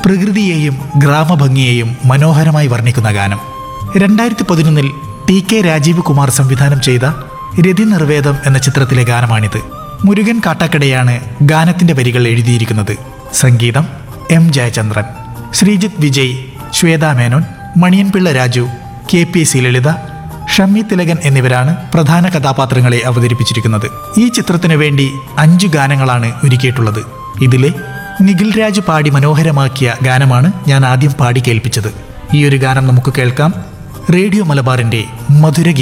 പ്രകൃതിയെയും ഗ്രാമഭംഗിയെയും മനോഹരമായി വർണ്ണിക്കുന്ന ഗാനം രണ്ടായിരത്തി പതിനൊന്നിൽ ടി കെ രാജീവ് കുമാർ സംവിധാനം ചെയ്ത രതി നിർവേദം എന്ന ചിത്രത്തിലെ ഗാനമാണിത് മുരുകൻ കാട്ടാക്കടയാണ് ഗാനത്തിന്റെ വരികൾ എഴുതിയിരിക്കുന്നത് സംഗീതം M Jayachandran Sreejith Vijay Shweta Menon Maniyanpilla Raju K P C Lalitha Shammi Thilakan എന്നിവരാണ് പ്രധാന കഥാപാത്രങ്ങളെ അവതരിപ്പിച്ചിരിക്കുന്നത് ഈ ചിത്രത്തിനു വേണ്ടി അഞ്ചു ഗാനങ്ങളാണ് ഒരുക്കിയിട്ടുള്ളത് ഇതിലെ നിഖിൽ രാജ് പാടി മനോഹരമാക്കിയ ഗാനമാണ് ഞാൻ ആദ്യം പാടി കേൾപ്പിച്ചത് ഈ ഒരു ഗാനം നമുക്ക് കേൾക്കാം റേഡിയോ മലബാറിന്റെ മധുര